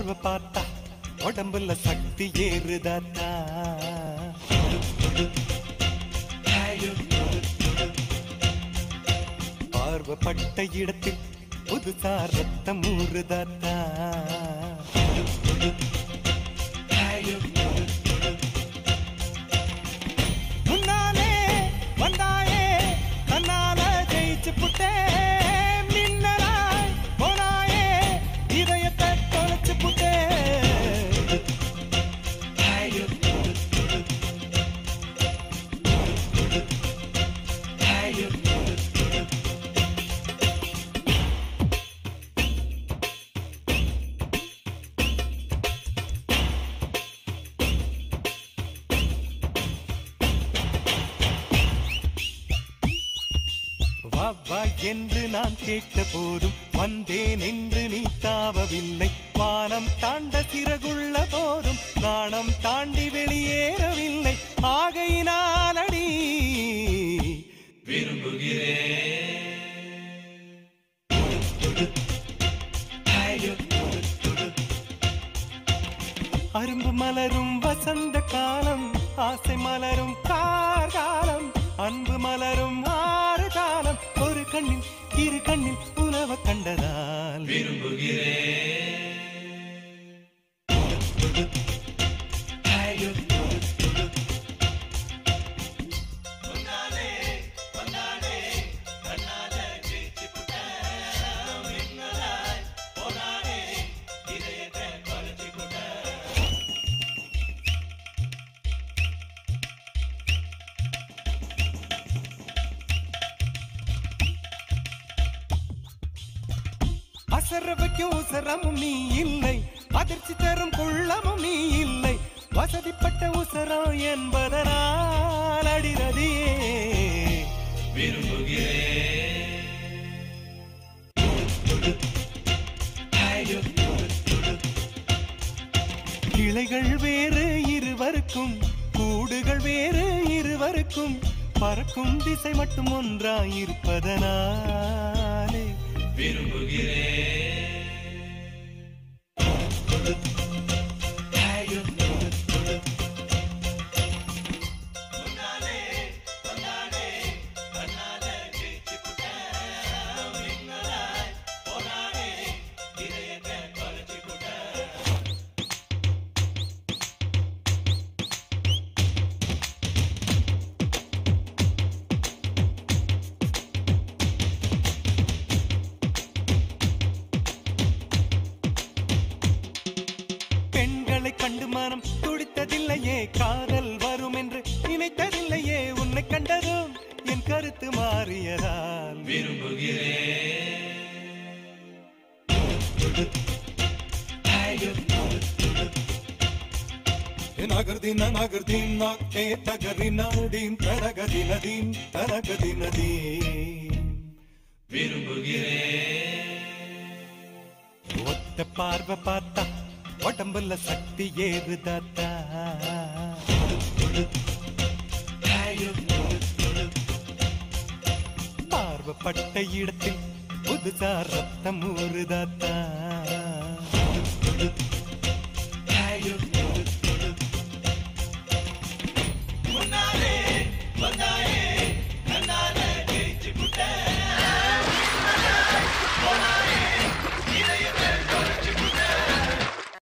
பார்வை பார்த்தா உடம்புல சக்தி ஏறுதாத்தா பார்வைப்பட்ட இடத்தில் புதுசா ரத்தம் ஊறுதாத்தா முன்னாலே வந்தாயே தன்னால ஜெயிச்சு புட்டே மின்னலாய் போனாயே இதயத்தை தொலைச்சு புட்டே வா வா என்று நான் கேட்ட போதும் வந்தேன் என்று நீ தாவவில்லை வானம் தாண்ட சிறகுள்ள போதும் நாணம் தாண்டி வெளியேறவில்லை ஆகையினாலடி அரும்பு மலரும் வசந்த காலம் ஆசை மலரும் கார்காலம் அன்பு மலரும் ஆறு காலம் ஒரு கண்ணில் இரு கண்ணில் உணவ கண்டதால் அசர வைக்கும் உசரமும் நீ இல்லை அதிர்ச்சி தரும் குள்ளமும் நீ இல்லை வசதிப்பட்ட உசரம் என்பதனால் அடிரதியே கிளைகள் வேறு இருவருக்கும் கூடுகள் வேறு இருவருக்கும் பறக்கும் திசை மட்டும் ஒன்றாயிருப்பதனாலே பெண்களை கண்டு மனம் துடித்ததில்லையே காதல் வரும் என்று நினைத்ததில்லையே உன்னை கண்டதும் என் கருத்து மாறியதால் நகர்தின நகர்தின் நாக்கே தகரினதீன் தரகதினதீன் தரகதினதீன் ஒத்த பார்வை பார்த்தா உடம்புல சக்தி ஏறுதாத்தா பார்வைப்பட்ட இடத்தில் புதுசா ரத்தம் ஊறுதாத்தா